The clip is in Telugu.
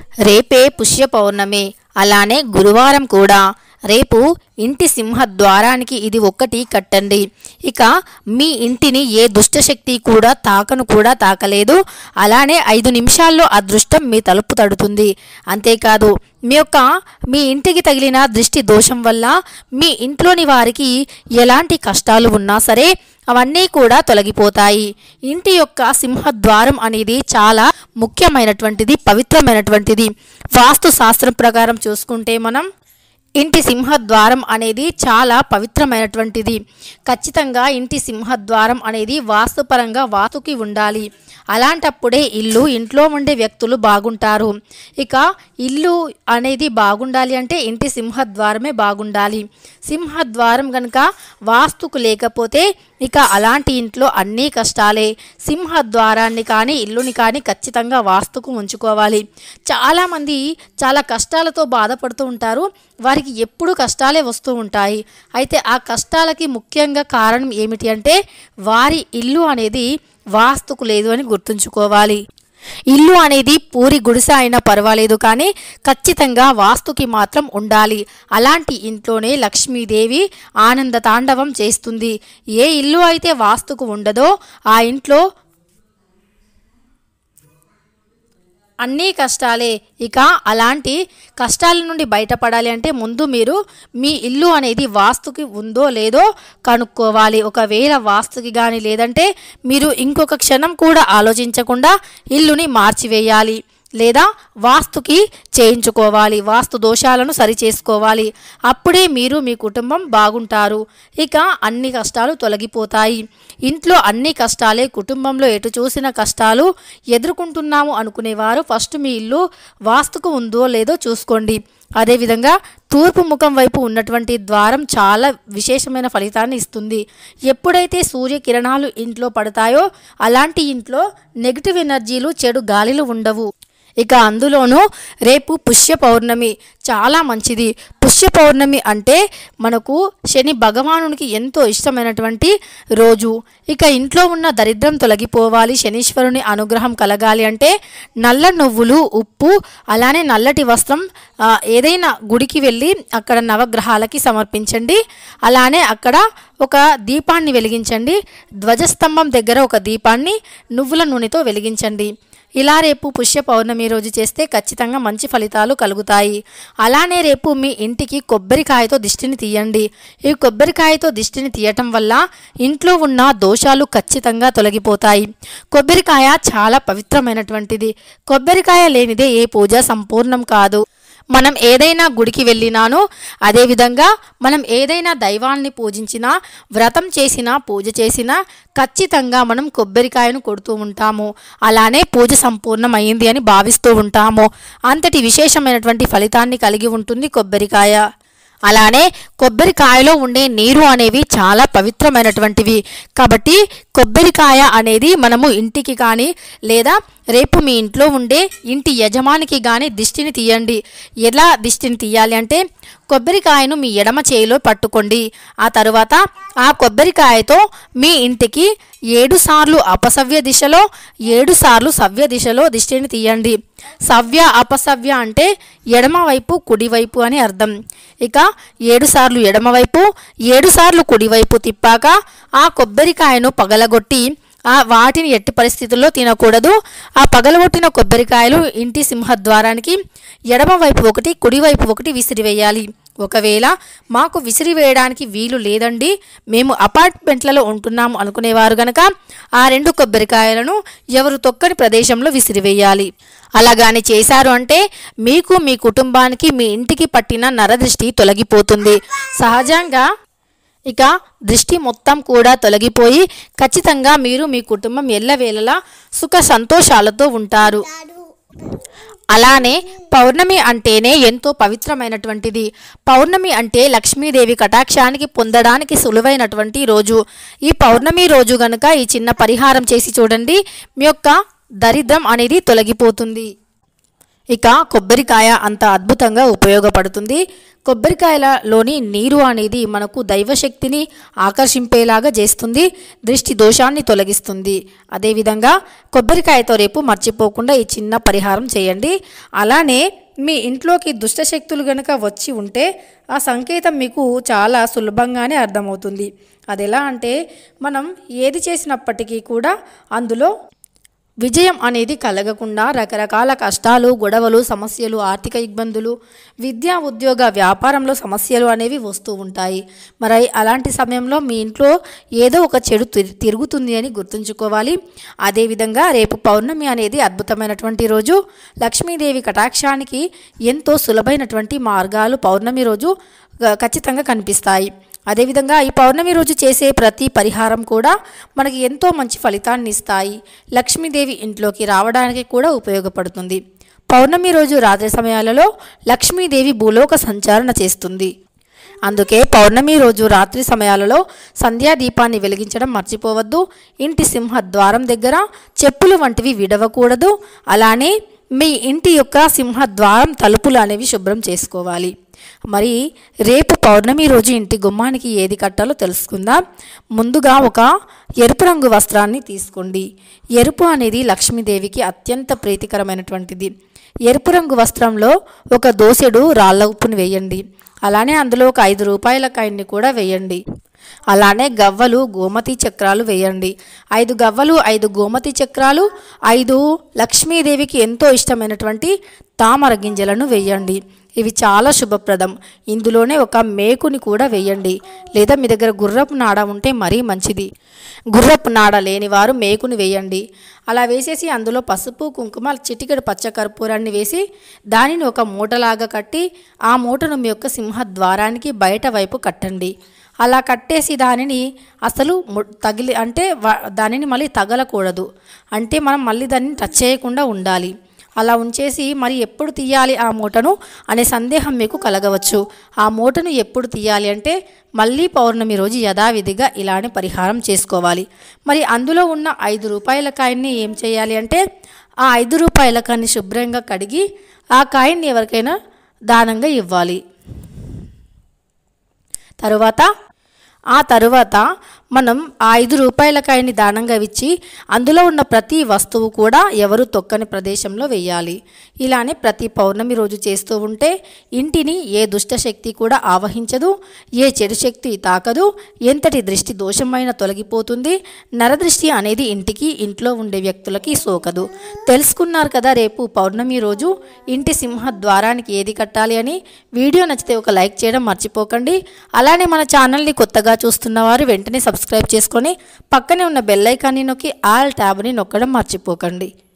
రేపే పుష్య పౌర్ణమి అలానే గురువారం కూడా రేపు ఇంటి సింహద్వారానికి ఇది ఒక్కటి కట్టండి ఇక మీ ఇంటిని ఏ దుష్టశక్తి కూడా తాకను కూడా తాకలేదు అలానే ఐదు నిమిషాల్లో అదృష్టం మీ తలుపు తడుతుంది అంతేకాదు మీ యొక్క మీ ఇంటికి తగిలిన దృష్టి దోషం వల్ల మీ ఇంట్లోని వారికి ఎలాంటి కష్టాలు ఉన్నా సరే అవన్నీ కూడా తొలగిపోతాయి ఇంటి యొక్క సింహద్వారం అనేది చాలా ముఖ్యమైనటువంటిది పవిత్రమైనటువంటిది వాస్తు శాస్త్రం ప్రకారం చూసుకుంటే మనం ఇంటి సింహద్వారం అనేది చాలా పవిత్రమైనటువంటిది ఖచ్చితంగా ఇంటి సింహద్వారం అనేది వాస్తుపరంగా వాస్తుకి ఉండాలి అలాంటప్పుడే ఇల్లు ఇంట్లో ఉండే వ్యక్తులు బాగుంటారు ఇక ఇల్లు అనేది బాగుండాలి అంటే ఇంటి సింహద్వారమే బాగుండాలి సింహద్వారం కనుక వాస్తుకు లేకపోతే ఇక అలాంటి ఇంట్లో అన్నీ కష్టాలే సింహద్వారాన్ని కానీ ఇల్లుని కానీ ఖచ్చితంగా వాస్తుకు ఉంచుకోవాలి చాలామంది చాలా కష్టాలతో బాధపడుతూ ఉంటారు వారికి ఎప్పుడు కష్టాలే వస్తూ ఉంటాయి అయితే ఆ కష్టాలకి ముఖ్యంగా కారణం ఏమిటి అంటే వారి ఇల్లు అనేది వాస్తుకు లేదు అని గుర్తుంచుకోవాలి ఇల్లు అనేది పూరి గుడిసె అయినా పర్వాలేదు కానీ ఖచ్చితంగా వాస్తుకి మాత్రం ఉండాలి అలాంటి ఇంట్లోనే లక్ష్మీదేవి ఆనంద తాండవం చేస్తుంది ఏ ఇల్లు అయితే వాస్తుకు ఉండదో ఆ ఇంట్లో అన్నీ కష్టాలే ఇక అలాంటి కష్టాల నుండి బయటపడాలి అంటే ముందు మీరు మీ ఇల్లు అనేది వాస్తుకి ఉందో లేదో కనుక్కోవాలి ఒకవేళ వాస్తుకి కానీ లేదంటే మీరు ఇంకొక క్షణం కూడా ఆలోచించకుండా ఇల్లుని మార్చివేయాలి లేదా వాస్తుకి చేయించుకోవాలి వాస్తు దోషాలను సరిచేసుకోవాలి అప్పుడే మీరు మీ కుటుంబం బాగుంటారు ఇక అన్ని కష్టాలు తొలగిపోతాయి ఇంట్లో అన్ని కష్టాలే కుటుంబంలో ఎటు చూసిన కష్టాలు ఎదుర్కొంటున్నాము అనుకునేవారు ఫస్ట్ మీ ఇల్లు వాస్తుకు ఉందో లేదో చూసుకోండి అదేవిధంగా తూర్పు ముఖం వైపు ఉన్నటువంటి ద్వారం చాలా విశేషమైన ఫలితాన్ని ఇస్తుంది ఎప్పుడైతే సూర్యకిరణాలు ఇంట్లో పడతాయో అలాంటి ఇంట్లో నెగిటివ్ ఎనర్జీలు చెడు గాలిలు ఉండవు ఇక అందులోనూ రేపు పుష్య పౌర్ణమి చాలా మంచిది పుష్య పౌర్ణమి అంటే మనకు శని భగవానునికి ఎంతో ఇష్టమైనటువంటి రోజు ఇక ఇంట్లో ఉన్న దరిద్రం తొలగిపోవాలి శనీశ్వరుని అనుగ్రహం కలగాలి అంటే నల్ల నువ్వులు ఉప్పు అలానే నల్లటి వస్త్రం ఆ, ఏదైనా గుడికి వెళ్ళి అక్కడ నవగ్రహాలకి సమర్పించండి అలానే అక్కడ ఒక దీపాన్ని వెలిగించండి ధ్వజస్తంభం దగ్గర ఒక దీపాన్ని నువ్వుల నూనెతో వెలిగించండి ఇలా రేపు పుష్య పౌర్ణమి రోజు చేస్తే ఖచ్చితంగా మంచి ఫలితాలు కలుగుతాయి అలానే రేపు మీ ఇంటికి కొబ్బరికాయతో దిష్టిని తీయండి ఈ కొబ్బరికాయతో దిష్టిని తీయటం వల్ల ఇంట్లో ఉన్న దోషాలు ఖచ్చితంగా తొలగిపోతాయి కొబ్బరికాయ చాలా పవిత్రమైనటువంటిది కొబ్బరికాయ లేనిదే ఏ పూజ సంపూర్ణం కాదు మనం ఏదైనా గుడికి వెళ్ళినాను అదేవిధంగా మనం ఏదైనా దైవాన్ని పూజించినా వ్రతం చేసినా పూజ చేసినా ఖచ్చితంగా మనం కొబ్బరికాయను కొడుతూ ఉంటాము అలానే పూజ సంపూర్ణమైంది అని భావిస్తూ ఉంటాము అంతటి విశేషమైనటువంటి ఫలితాన్ని కలిగి ఉంటుంది కొబ్బరికాయ అలానే కొబ్బరికాయలో ఉండే నీరు అనేవి చాలా పవిత్రమైనటువంటివి కాబట్టి కొబ్బరికాయ అనేది మనము ఇంటికి కానీ లేదా రేపు మీ ఇంట్లో ఉండే ఇంటి యజమానికి కానీ దిష్టిని తీయండి ఎలా దిష్టిని తీయాలి అంటే కొబ్బరికాయను మీ ఎడమ చేయిలో పట్టుకోండి ఆ తరువాత ఆ కొబ్బరికాయతో మీ ఇంటికి ఏడు సార్లు అపసవ్య దిశలో ఏడు సార్లు సవ్య దిశలో దిష్టిని తీయండి సవ్య అపసవ్య అంటే ఎడమవైపు కుడివైపు అని అర్థం ఇక ఏడు సార్లు ఎడమవైపు ఏడు సార్లు కుడివైపు తిప్పాక ఆ కొబ్బరికాయను పగలగొట్టి ఆ వాటిని ఎట్టి పరిస్థితుల్లో తినకూడదు ఆ పగలగొట్టిన కొబ్బరికాయలు ఇంటి సింహద్వారానికి ఎడమవైపు ఒకటి కుడివైపు ఒకటి విసిరివేయాలి ఒకవేళ మాకు విసిరివేయడానికి వీలు లేదండి మేము అపార్ట్మెంట్లలో ఉంటున్నాము అనుకునేవారు గనక ఆ రెండు కొబ్బరికాయలను ఎవరు తొక్కని ప్రదేశంలో విసిరివేయాలి అలాగాని చేశారు అంటే మీకు మీ కుటుంబానికి మీ ఇంటికి పట్టిన నరదృష్టి తొలగిపోతుంది సహజంగా ఇక దృష్టి మొత్తం కూడా తొలగిపోయి ఖచ్చితంగా మీరు మీ కుటుంబం ఎల్లవేళలా సుఖ సంతోషాలతో ఉంటారు అలానే పౌర్ణమి అంటేనే ఎంతో పవిత్రమైనటువంటిది పౌర్ణమి అంటే లక్ష్మీదేవి కటాక్షానికి పొందడానికి సులువైనటువంటి రోజు ఈ పౌర్ణమి రోజు గనుక ఈ చిన్న పరిహారం చేసి చూడండి మీ యొక్క దరిద్రం అనేది తొలగిపోతుంది ఇక కొబ్బరికాయ అంత అద్భుతంగా ఉపయోగపడుతుంది కొబ్బరికాయలలోని నీరు అనేది మనకు దైవశక్తిని ఆకర్షింపేలాగా చేస్తుంది దృష్టి దోషాన్ని తొలగిస్తుంది అదేవిధంగా కొబ్బరికాయతో రేపు మర్చిపోకుండా ఈ చిన్న పరిహారం చేయండి అలానే మీ ఇంట్లోకి దుష్టశక్తులు గనుక వచ్చి ఉంటే ఆ సంకేతం మీకు చాలా సులభంగానే అర్థమవుతుంది అది ఎలా అంటే మనం ఏది చేసినప్పటికీ కూడా అందులో విజయం అనేది కలగకుండా రకరకాల కష్టాలు గొడవలు సమస్యలు ఆర్థిక ఇబ్బందులు విద్యా ఉద్యోగ వ్యాపారంలో సమస్యలు అనేవి వస్తూ ఉంటాయి మరి అలాంటి సమయంలో మీ ఇంట్లో ఏదో ఒక చెడు తిరు- తిరుగుతుంది అని గుర్తుంచుకోవాలి అదేవిధంగా రేపు పౌర్ణమి అనేది అద్భుతమైనటువంటి రోజు లక్ష్మీదేవి కటాక్షానికి ఎంతో సులభైనటువంటి మార్గాలు పౌర్ణమి రోజు ఆ, ఖచ్చితంగా కనిపిస్తాయి అదేవిధంగా ఈ పౌర్ణమి రోజు చేసే ప్రతి పరిహారం కూడా మనకి ఎంతో మంచి ఫలితాన్ని ఇస్తాయి లక్ష్మీదేవి ఇంట్లోకి రావడానికి కూడా ఉపయోగపడుతుంది పౌర్ణమి రోజు రాత్రి సమయాలలో లక్ష్మీదేవి భూలోక సంచారణ చేస్తుంది అందుకే పౌర్ణమి రోజు రాత్రి సమయాలలో సంధ్యా దీపాన్ని వెలిగించడం మర్చిపోవద్దు ఇంటి సింహ ద్వారం దగ్గర చెప్పులు వంటివి విడవకూడదు అలానే మీ ఇంటి యొక్క సింహద్వారం తలుపులు అనేవి శుభ్రం చేసుకోవాలి మరి రేపు పౌర్ణమి రోజు ఇంటి గుమ్మానికి ఏది కట్టాలో తెలుసుకుందాం ముందుగా ఒక ఎరుపు రంగు వస్త్రాన్ని తీసుకోండి ఎరుపు అనేది లక్ష్మీదేవికి అత్యంత ప్రీతికరమైనటువంటిది ఎరుపు రంగు వస్త్రంలో ఒక దోసెడు రాళ్ళ ఉప్పుని వేయండి అలానే అందులో ఒక ఐదు రూపాయల కాయిన్ని కూడా వేయండి అలానే గవ్వలు గోమతి చక్రాలు వేయండి ఐదు గవ్వలు ఐదు గోమతి చక్రాలు ఐదు లక్ష్మీదేవికి ఎంతో ఇష్టమైనటువంటి తామర గింజలను వేయండి ఇవి చాలా శుభప్రదం ఇందులోనే ఒక మేకుని కూడా వేయండి లేదా మీ దగ్గర గుర్రపు నాడ ఉంటే మరీ మంచిది గుర్రపు నాడ లేని వారు మేకుని వేయండి అలా వేసేసి అందులో పసుపు కుంకుమ చిటికెడు పచ్చ కర్పూరాన్ని వేసి దానిని ఒక మూటలాగా కట్టి ఆ మూటను మీ యొక్క సింహద్వారానికి బయట వైపు కట్టండి అలా కట్టేసి దానిని అసలు ము- తగిలి అంటే వ- దానిని మళ్ళీ తగలకూడదు అంటే మనం మళ్ళీ దాన్ని టచ్ చేయకుండా ఉండాలి అలా ఉంచేసి మరి ఎప్పుడు తీయాలి ఆ మూటను అనే సందేహం మీకు కలగవచ్చు ఆ మూటను ఎప్పుడు తీయాలి అంటే మళ్ళీ పౌర్ణమి రోజు యథావిధిగా ఇలానే పరిహారం చేసుకోవాలి మరి అందులో ఉన్న ఐదు రూపాయల కాయన్ని ఏం చేయాలి అంటే ఆ ఐదు రూపాయల కాయన్ని శుభ్రంగా కడిగి ఆ కాయన్ని ఎవరికైనా దానంగా ఇవ్వాలి తరువాత ఆ తరువాత మనం ఆ ఐదు రూపాయల కాయని దానంగా ఇచ్చి అందులో ఉన్న ప్రతి వస్తువు కూడా ఎవరు తొక్కని ప్రదేశంలో వేయాలి ఇలానే ప్రతి పౌర్ణమి రోజు చేస్తూ ఉంటే ఇంటిని ఏ దుష్ట శక్తి కూడా ఆవహించదు ఏ చెడు శక్తి తాకదు ఎంతటి దృష్టి దోషమైన తొలగిపోతుంది నరదృష్టి అనేది ఇంటికి ఇంట్లో ఉండే వ్యక్తులకి సోకదు తెలుసుకున్నారు కదా రేపు పౌర్ణమి రోజు ఇంటి సింహ ద్వారానికి ఏది కట్టాలి అని వీడియో నచ్చితే ఒక లైక్ చేయడం మర్చిపోకండి అలానే మన ఛానల్ని కొత్తగా చూస్తున్నవారు వెంటనే సబ్స్క్రైబ్ చేసుకొని పక్కనే ఉన్న బెల్ ఐకాన్ని నొక్కి ఆల్ ట్యాబ్ని నొక్కడం మర్చిపోకండి